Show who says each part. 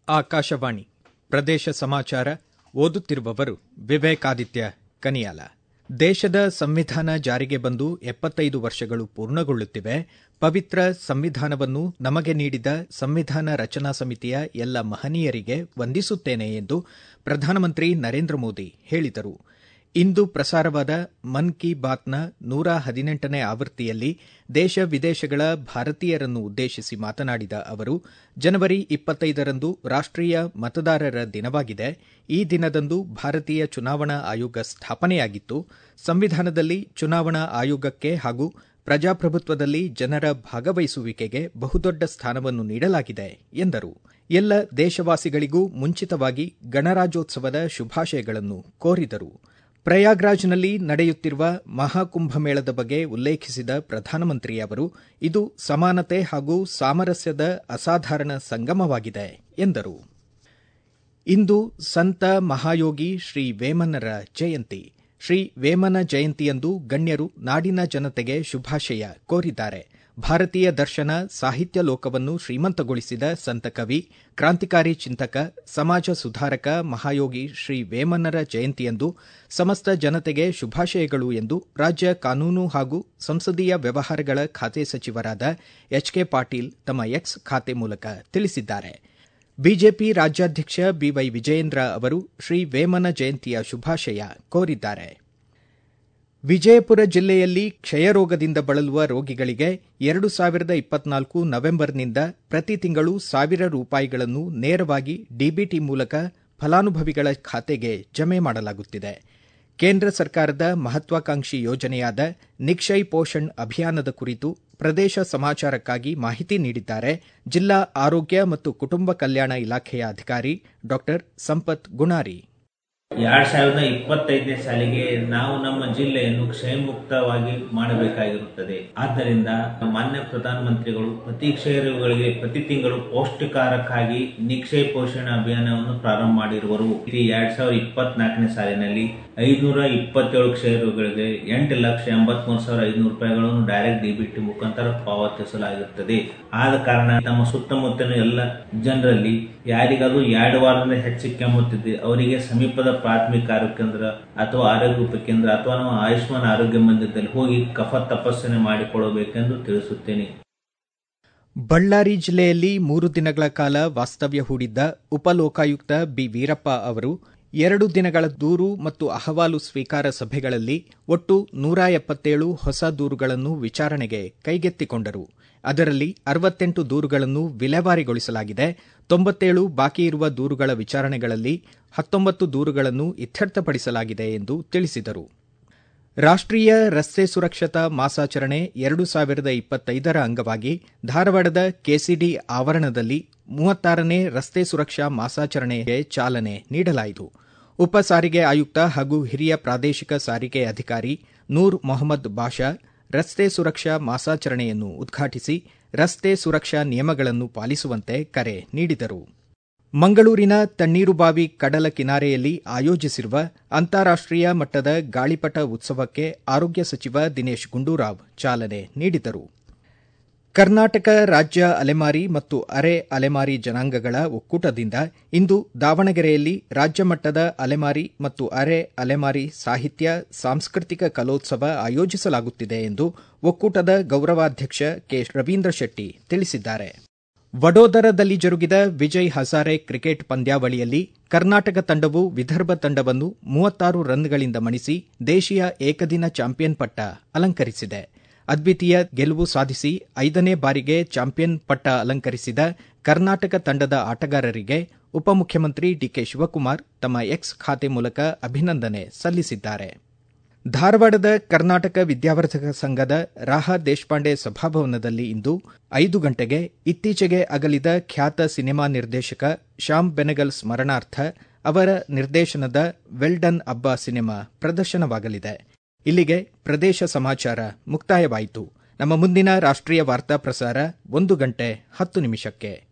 Speaker 1: ಆಕಾಶವಾಣಿ ಪ್ರದೇಶ ಸಮಾಚಾರ ಓದುತ್ತಿರುವವರು ವಿವೇಕಾದಿತ್ಯ ಕನಿಯಾಲ ದೇಶದ ಸಂವಿಧಾನ ಜಾರಿಗೆ ಬಂದು ಎಪ್ಪತ್ತೈದು ವರ್ಷಗಳು ಪೂರ್ಣಗೊಳ್ಳುತ್ತಿವೆ ಪವಿತ್ರ ಸಂವಿಧಾನವನ್ನು ನಮಗೆ ನೀಡಿದ ಸಂವಿಧಾನ ರಚನಾ ಸಮಿತಿಯ ಎಲ್ಲ ಮಹನೀಯರಿಗೆ ವಂದಿಸುತ್ತೇನೆ ಎಂದು ಪ್ರಧಾನಮಂತ್ರಿ ನರೇಂದ್ರ ಮೋದಿ ಹೇಳಿದರು ಇಂದು ಪ್ರಸಾರವಾದ ಮನ್ ಕಿ ಬಾತ್ನ ನೂರ ಹದಿನೆಂಟನೇ ಆವೃತ್ತಿಯಲ್ಲಿ ದೇಶ ವಿದೇಶಗಳ ಭಾರತೀಯರನ್ನು ಉದ್ದೇಶಿಸಿ ಮಾತನಾಡಿದ ಅವರು ಜನವರಿ ಇಪ್ಪತ್ತೈದರಂದು ರಾಷ್ಟೀಯ ಮತದಾರರ ದಿನವಾಗಿದೆ ಈ ದಿನದಂದು ಭಾರತೀಯ ಚುನಾವಣಾ ಆಯೋಗ ಸ್ಥಾಪನೆಯಾಗಿತ್ತು ಸಂವಿಧಾನದಲ್ಲಿ ಚುನಾವಣಾ ಆಯೋಗಕ್ಕೆ ಹಾಗೂ ಪ್ರಜಾಪ್ರಭುತ್ವದಲ್ಲಿ ಜನರ ಭಾಗವಹಿಸುವಿಕೆಗೆ ಬಹುದೊಡ್ಡ ಸ್ಥಾನವನ್ನು ನೀಡಲಾಗಿದೆ ಎಂದರು ಎಲ್ಲ ದೇಶವಾಸಿಗಳಿಗೂ ಮುಂಚಿತವಾಗಿ ಗಣರಾಜ್ಯೋತ್ಸವದ ಶುಭಾಶಯಗಳನ್ನು ಕೋರಿದರು ಪ್ರಯಾಗ್ರಾಜ್ನಲ್ಲಿ ನಡೆಯುತ್ತಿರುವ ಮಹಾಕುಂಭಮೇಳದ ಬಗ್ಗೆ ಉಲ್ಲೇಖಿಸಿದ ಪ್ರಧಾನಮಂತ್ರಿ ಅವರು ಇದು ಸಮಾನತೆ ಹಾಗೂ ಸಾಮರಸ್ಯದ ಅಸಾಧಾರಣ ಸಂಗಮವಾಗಿದೆ ಎಂದರು ಇಂದು ಸಂತ ಮಹಾಯೋಗಿ ಶ್ರೀ ವೇಮನರ ಜಯಂತಿ ಶ್ರೀ ವೇಮನ ಜಯಂತಿಯಂದು ಗಣ್ಯರು ನಾಡಿನ ಜನತೆಗೆ ಶುಭಾಶಯ ಕೋರಿದ್ದಾರೆ ಭಾರತೀಯ ದರ್ಶನ ಸಾಹಿತ್ಯ ಲೋಕವನ್ನು ಶ್ರೀಮಂತಗೊಳಿಸಿದ ಸಂತ ಕವಿ ಕ್ರಾಂತಿಕಾರಿ ಚಿಂತಕ ಸಮಾಜ ಸುಧಾರಕ ಮಹಾಯೋಗಿ ಶ್ರೀ ವೇಮನರ ಜಯಂತಿಯಂದು ಸಮಸ್ತ ಜನತೆಗೆ ಶುಭಾಶಯಗಳು ಎಂದು ರಾಜ್ಯ ಕಾನೂನು ಹಾಗೂ ಸಂಸದೀಯ ವ್ಯವಹಾರಗಳ ಖಾತೆ ಸಚಿವರಾದ ಎಚ್ ಕೆ ಪಾಟೀಲ್ ತಮ್ಮ ಎಕ್ಸ್ ಖಾತೆ ಮೂಲಕ ತಿಳಿಸಿದ್ದಾರೆ ಬಿಜೆಪಿ ರಾಜ್ಯಾಧ್ಯಕ್ಷ ಬಿವೈ ವಿಜಯೇಂದ್ರ ಅವರು ಶ್ರೀ ವೇಮನ ಜಯಂತಿಯ ಶುಭಾಶಯ ಕೋರಿದ್ದಾರೆ ವಿಜಯಪುರ ಜಿಲ್ಲೆಯಲ್ಲಿ ಕ್ಷಯರೋಗದಿಂದ ಬಳಲುವ ರೋಗಿಗಳಿಗೆ ಎರಡು ಸಾವಿರದ ಇಪ್ಪತ್ನಾಲ್ಕು ನವೆಂಬರ್ನಿಂದ ಪ್ರತಿ ತಿಂಗಳು ಸಾವಿರ ರೂಪಾಯಿಗಳನ್ನು ನೇರವಾಗಿ ಡಿಬಿಟಿ ಮೂಲಕ ಫಲಾನುಭವಿಗಳ ಖಾತೆಗೆ ಜಮೆ ಮಾಡಲಾಗುತ್ತಿದೆ ಕೇಂದ್ರ ಸರ್ಕಾರದ ಮಹತ್ವಾಕಾಂಕ್ಷಿ ಯೋಜನೆಯಾದ ನಿಕ್ಷಯ್ ಪೋಷಣ್ ಅಭಿಯಾನದ ಕುರಿತು ಪ್ರದೇಶ ಸಮಾಚಾರಕ್ಕಾಗಿ ಮಾಹಿತಿ ನೀಡಿದ್ದಾರೆ ಜಿಲ್ಲಾ ಆರೋಗ್ಯ ಮತ್ತು ಕುಟುಂಬ ಕಲ್ಯಾಣ ಇಲಾಖೆಯ ಅಧಿಕಾರಿ ಡಾ ಸಂಪತ್ ಗುಣಾರಿ
Speaker 2: ಎರಡ್ ಸಾವಿರದ ಇಪ್ಪತ್ತೈದನೇ ಸಾಲಿಗೆ ನಾವು ನಮ್ಮ ಜಿಲ್ಲೆಯನ್ನು ಕ್ಷಯಮುಕ್ತವಾಗಿ ಮಾಡಬೇಕಾಗಿರುತ್ತದೆ ಆದ್ದರಿಂದ ಮಾನ್ಯ ಪ್ರಧಾನಮಂತ್ರಿಗಳು ಪ್ರತಿ ಕ್ಷಯರೋಗಿಗಳಿಗೆ ಪ್ರತಿ ತಿಂಗಳು ಪೌಷ್ಟಿಕಾರಕ್ಕಾಗಿ ನಿಕ್ಷಯ ಪೋಷಣ ಅಭಿಯಾನವನ್ನು ಪ್ರಾರಂಭ ಮಾಡಿರುವರು ಇದು ಎರಡ್ ಸಾವಿರದ ಇಪ್ಪತ್ನಾಲ್ಕನೇ ಸಾಲಿನಲ್ಲಿ ಐನೂರ ಇಪ್ಪತ್ತೇಳು ಕ್ಷಯರೋಗಿಗಳಿಗೆ ಎಂಟು ಲಕ್ಷ ಎಂಬತ್ಮೂರು ಸಾವಿರ ಐನೂರು ರೂಪಾಯಿಗಳನ್ನು ಡೈರೆಕ್ಟ್ ಡಿಬಿಟಿ ಮುಖಾಂತರ ಪಾವತಿಸಲಾಗಿರುತ್ತದೆ ಆದ ಕಾರಣ ನಮ್ಮ ಸುತ್ತಮುತ್ತಲಿನ ಎಲ್ಲ ಜನರಲ್ಲಿ ಯಾರಿಗಾದ್ರೂ ಎರಡು ವಾರದಿಂದ ಹೆಚ್ಚು ಕೆಮ್ಮುತ್ತಿದೆ ಅವರಿಗೆ ಸಮೀಪದ ಪ್ರಾಥಮಿಕ ಆರೋಗ್ಯ ಕೇಂದ್ರ ಅಥವಾ ಆರೋಗ್ಯ ಉಪಕೇಂದ್ರ ಅಥವಾ ನಾವು ಆಯುಷ್ಮಾನ್ ಆರೋಗ್ಯ ಮಂದಿರದಲ್ಲಿ ಹೋಗಿ ಕಫ ತಪಾಸಣೆ ಮಾಡಿಕೊಳ್ಳಬೇಕೆಂದು ತಿಳಿಸುತ್ತೇನೆ
Speaker 1: ಬಳ್ಳಾರಿ ಜಿಲ್ಲೆಯಲ್ಲಿ ಮೂರು ದಿನಗಳ ಕಾಲ ವಾಸ್ತವ್ಯ ಹೂಡಿದ್ದ ಉಪಲೋಕಾಯುಕ್ತ ಬಿ ವೀರಪ್ಪ ಅವರು ಎರಡು ದಿನಗಳ ದೂರು ಮತ್ತು ಅಹವಾಲು ಸ್ವೀಕಾರ ಸಭೆಗಳಲ್ಲಿ ಒಟ್ಟು ನೂರ ಎಪ್ಪತ್ತೇಳು ಹೊಸ ದೂರುಗಳನ್ನು ವಿಚಾರಣೆಗೆ ಕೈಗೆತ್ತಿಕೊಂಡರು ಅದರಲ್ಲಿ ಅರವತ್ತೆಂಟು ದೂರುಗಳನ್ನು ವಿಲೇವಾರಿಗೊಳಿಸಲಾಗಿದೆ ತೊಂಬತ್ತೇಳು ಬಾಕಿ ಇರುವ ದೂರುಗಳ ವಿಚಾರಣೆಗಳಲ್ಲಿ ಹತ್ತೊಂಬತ್ತು ದೂರುಗಳನ್ನು ಇತ್ಯರ್ಥಪಡಿಸಲಾಗಿದೆ ಎಂದು ತಿಳಿಸಿದರು ರಾಷ್ಟೀಯ ರಸ್ತೆ ಸುರಕ್ಷತಾ ಮಾಸಾಚರಣೆ ಎರಡು ಸಾವಿರದ ಇಪ್ಪತ್ತೈದರ ಅಂಗವಾಗಿ ಧಾರವಾಡದ ಕೆಸಿಡಿ ಆವರಣದಲ್ಲಿ ಮೂವತ್ತಾರನೇ ರಸ್ತೆ ಸುರಕ್ಷಾ ಮಾಸಾಚರಣೆಗೆ ಚಾಲನೆ ನೀಡಲಾಯಿತು ಉಪ ಸಾರಿಗೆ ಆಯುಕ್ತ ಹಾಗೂ ಹಿರಿಯ ಪ್ರಾದೇಶಿಕ ಸಾರಿಗೆ ಅಧಿಕಾರಿ ನೂರ್ ಮೊಹಮ್ಮದ್ ಬಾಷಾ ರಸ್ತೆ ಸುರಕ್ಷಾ ಮಾಸಾಚರಣೆಯನ್ನು ಉದ್ಘಾಟಿಸಿ ರಸ್ತೆ ಸುರಕ್ಷಾ ನಿಯಮಗಳನ್ನು ಪಾಲಿಸುವಂತೆ ಕರೆ ನೀಡಿದರು ಮಂಗಳೂರಿನ ತಣ್ಣೀರುಬಾವಿ ಕಡಲ ಕಿನಾರೆಯಲ್ಲಿ ಆಯೋಜಿಸಿರುವ ಅಂತಾರಾಷ್ಟೀಯ ಮಟ್ಟದ ಗಾಳಿಪಟ ಉತ್ಸವಕ್ಕೆ ಆರೋಗ್ಯ ಸಚಿವ ದಿನೇಶ್ ಗುಂಡೂರಾವ್ ಚಾಲನೆ ನೀಡಿದರು ಕರ್ನಾಟಕ ರಾಜ್ಯ ಅಲೆಮಾರಿ ಮತ್ತು ಅರೆ ಅಲೆಮಾರಿ ಜನಾಂಗಗಳ ಒಕ್ಕೂಟದಿಂದ ಇಂದು ದಾವಣಗೆರೆಯಲ್ಲಿ ರಾಜ್ಯ ಮಟ್ಟದ ಅಲೆಮಾರಿ ಮತ್ತು ಅರೆ ಅಲೆಮಾರಿ ಸಾಹಿತ್ಯ ಸಾಂಸ್ಕೃತಿಕ ಕಲೋತ್ಸವ ಆಯೋಜಿಸಲಾಗುತ್ತಿದೆ ಎಂದು ಒಕ್ಕೂಟದ ಗೌರವಾಧ್ಯಕ್ಷ ಕೆ ರವೀಂದ್ರ ಶೆಟ್ಟಿ ತಿಳಿಸಿದ್ದಾರೆ ವಡೋದರದಲ್ಲಿ ಜರುಗಿದ ವಿಜಯ್ ಹಜಾರೆ ಕ್ರಿಕೆಟ್ ಪಂದ್ಯಾವಳಿಯಲ್ಲಿ ಕರ್ನಾಟಕ ತಂಡವು ವಿದರ್ಭ ತಂಡವನ್ನು ಮೂವತ್ತಾರು ರನ್ಗಳಿಂದ ಮಣಿಸಿ ದೇಶೀಯ ಏಕದಿನ ಚಾಂಪಿಯನ್ ಪಟ್ಟ ಅಲಂಕರಿಸಿದೆ ಅದ್ವಿತೀಯ ಗೆಲುವು ಸಾಧಿಸಿ ಐದನೇ ಬಾರಿಗೆ ಚಾಂಪಿಯನ್ ಪಟ್ಟ ಅಲಂಕರಿಸಿದ ಕರ್ನಾಟಕ ತಂಡದ ಆಟಗಾರರಿಗೆ ಉಪಮುಖ್ಯಮಂತ್ರಿ ಡಿಕೆ ಶಿವಕುಮಾರ್ ತಮ್ಮ ಎಕ್ಸ್ ಖಾತೆ ಮೂಲಕ ಅಭಿನಂದನೆ ಸಲ್ಲಿಸಿದ್ದಾರೆ ಧಾರವಾಡದ ಕರ್ನಾಟಕ ವಿದ್ಯಾವರ್ಧಕ ಸಂಘದ ರಾಹ ದೇಶಪಾಂಡೆ ಸಭಾಭವನದಲ್ಲಿ ಇಂದು ಐದು ಗಂಟೆಗೆ ಇತ್ತೀಚೆಗೆ ಅಗಲಿದ ಖ್ಯಾತ ಸಿನಿಮಾ ನಿರ್ದೇಶಕ ಶ್ಯಾಮ್ ಬೆನಗಲ್ ಸ್ಮರಣಾರ್ಥ ಅವರ ನಿರ್ದೇಶನದ ವೆಲ್ ಡನ್ ಅಬ್ಬಾ ಸಿನಿಮಾ ಪ್ರದರ್ಶನವಾಗಲಿದೆ ಇಲ್ಲಿಗೆ ಪ್ರದೇಶ ಸಮಾಚಾರ ಮುಕ್ತಾಯವಾಯಿತು ನಮ್ಮ ಮುಂದಿನ ರಾಷ್ಟ್ರೀಯ ವಾರ್ತಾ ಪ್ರಸಾರ ಒಂದು ಗಂಟೆ ಹತ್ತು ನಿಮಿಷಕ್ಕೆ